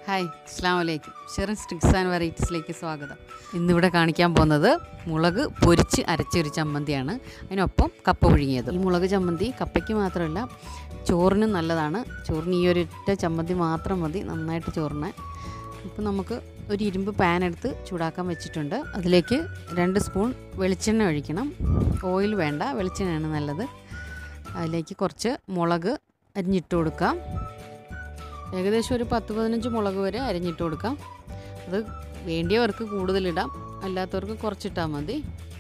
hi അസ്സാം വലൈക്കും Sherin sticks and വെറൈറ്റീസിലേക്ക് സ്വാഗതം ഇന്നിവിടെ കാണിക്കാൻ പോകുന്നത് മുളക് പൊരിച്ച് അരച്ചൊരു ചമ്മന്തിയാണ് അതിനൊപ്പം കപ്പ പുഴുങ്ങിയത് ഈ മുളക് ചമ്മന്തി കപ്പയ്ക്ക് മാത്രമല്ല ചോറിനും നല്ലതാണ് ചോറിന് ഈ ഒരൊറ്റ ചമ്മന്തി മാത്രം മതി നന്നായിട്ട് ചോറിന് ഇപ്പം നമുക്ക് ഒരു ഇരുമ്പ് പാൻ എടുത്ത് ചൂടാക്കാൻ വെച്ചിട്ടുണ്ട് അതിലേക്ക് രണ്ട് സ്പൂൺ വെളിച്ചെണ്ണ ഒഴിക്കണം ഓയിൽ വേണ്ട വെളിച്ചെണ്ണയാണ് നല്ലത് അതിലേക്ക് കുറച്ച് മുളക് അരിഞ്ഞിട്ട് കൊടുക്കാം ഏകദേശം ഒരു പത്ത് പതിനഞ്ച് മുളക് വരെ അരിഞ്ഞിട്ട് കൊടുക്കാം അത് വേണ്ടിയവർക്ക് കൂടുതലിടാം അല്ലാത്തവർക്ക് കുറച്ചിട്ടാൽ മതി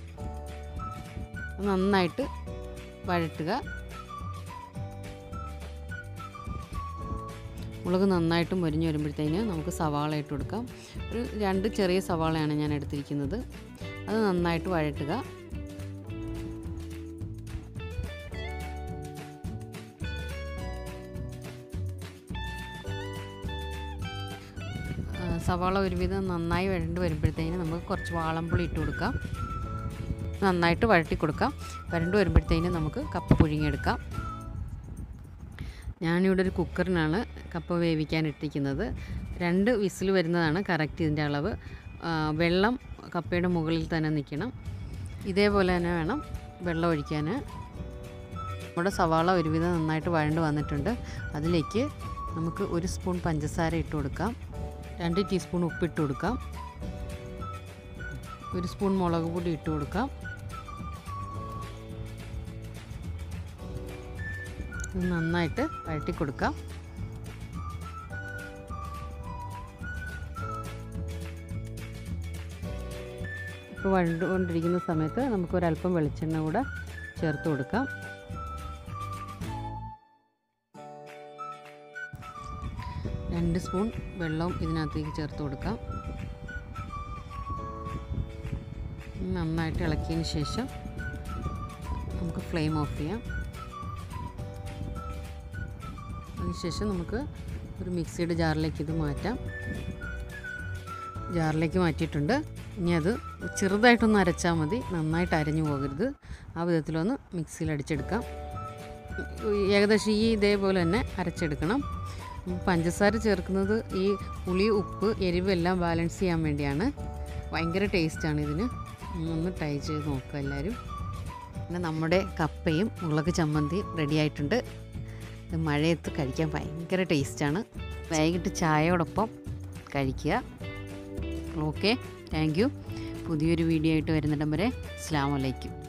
നന്നായിട്ട് വഴട്ടുക മുളക് നന്നായിട്ട് മുരിഞ്ഞ് വരുമ്പോഴത്തേന് നമുക്ക് സവാള ഇട്ട് കൊടുക്കാം ഒരു രണ്ട് ചെറിയ സവാളയാണ് ഞാൻ എടുത്തിരിക്കുന്നത് അത് നന്നായിട്ട് വഴട്ടുക സവാള ഒരുവിധം നന്നായി വഴണ്ട് വരുമ്പോഴത്തേന് നമുക്ക് കുറച്ച് വാളംപുളി ഇട്ട് കൊടുക്കാം നന്നായിട്ട് വഴട്ടി കൊടുക്കാം വരണ്ട് വരുമ്പോഴത്തേന് നമുക്ക് കപ്പ പുഴുങ്ങിയെടുക്കാം ഞാനിവിടെ ഒരു കുക്കറിനാണ് കപ്പ വേവിക്കാൻ ഇട്ടിരിക്കുന്നത് രണ്ട് വിസിൽ വരുന്നതാണ് കറക്റ്റ് ഇതിൻ്റെ അളവ് വെള്ളം കപ്പയുടെ മുകളിൽ തന്നെ നിൽക്കണം ഇതേപോലെ തന്നെ വേണം വെള്ളം ഒഴിക്കാൻ നമ്മുടെ സവാള ഒരുവിധം നന്നായിട്ട് വഴണ്ട് വന്നിട്ടുണ്ട് അതിലേക്ക് നമുക്ക് ഒരു സ്പൂൺ പഞ്ചസാര ഇട്ട് കൊടുക്കാം രണ്ട് ടീസ്പൂൺ ഉപ്പിട്ട് കൊടുക്കാം ഒരു സ്പൂൺ മുളക് പൊടി ഇട്ട് കൊടുക്കാം ഇത് നന്നായിട്ട് വഴറ്റി കൊടുക്കാം ഇപ്പോൾ വഴണ്ടുകൊണ്ടിരിക്കുന്ന സമയത്ത് നമുക്ക് ഒരല്പം വെളിച്ചെണ്ണ കൂടെ ചേർത്ത് കൊടുക്കാം രണ്ട് സ്പൂൺ വെള്ളവും ഇതിനകത്തേക്ക് ചേർത്ത് കൊടുക്കാം നന്നായിട്ട് ഇളക്കിയതിന് ശേഷം നമുക്ക് ഫ്ലെയിം ഓഫ് ചെയ്യാം അതിനുശേഷം നമുക്ക് ഒരു മിക്സിയുടെ ജാറിലേക്ക് ഇത് മാറ്റാം ജാറിലേക്ക് മാറ്റിയിട്ടുണ്ട് ഇനി അത് ചെറുതായിട്ടൊന്ന് അരച്ചാൽ മതി നന്നായിട്ട് അരഞ്ഞു പോകരുത് ആ വിധത്തിലൊന്ന് മിക്സിയിൽ അടിച്ചെടുക്കാം ഏകദേശം ഈ ഇതേപോലെ തന്നെ അരച്ചെടുക്കണം പഞ്ചസാര ചേർക്കുന്നത് ഈ പുളി ഉപ്പ് എരിവ് എല്ലാം ബാലൻസ് ചെയ്യാൻ വേണ്ടിയാണ് ഭയങ്കര ടേസ്റ്റാണ് ഇതിന് ഒന്ന് ട്രൈ ചെയ്ത് നോക്കുക എല്ലാവരും പിന്നെ നമ്മുടെ കപ്പയും മുളക് ചമ്മന്തിയും റെഡി ആയിട്ടുണ്ട് ഇത് മഴയത്ത് കഴിക്കാൻ ഭയങ്കര ടേസ്റ്റാണ് വൈകിട്ട് ചായയോടൊപ്പം കഴിക്കുക ഓക്കെ താങ്ക് യു പുതിയൊരു വീഡിയോ ആയിട്ട് വരുന്നിടം വരെ അസ്സാം വലൈക്കും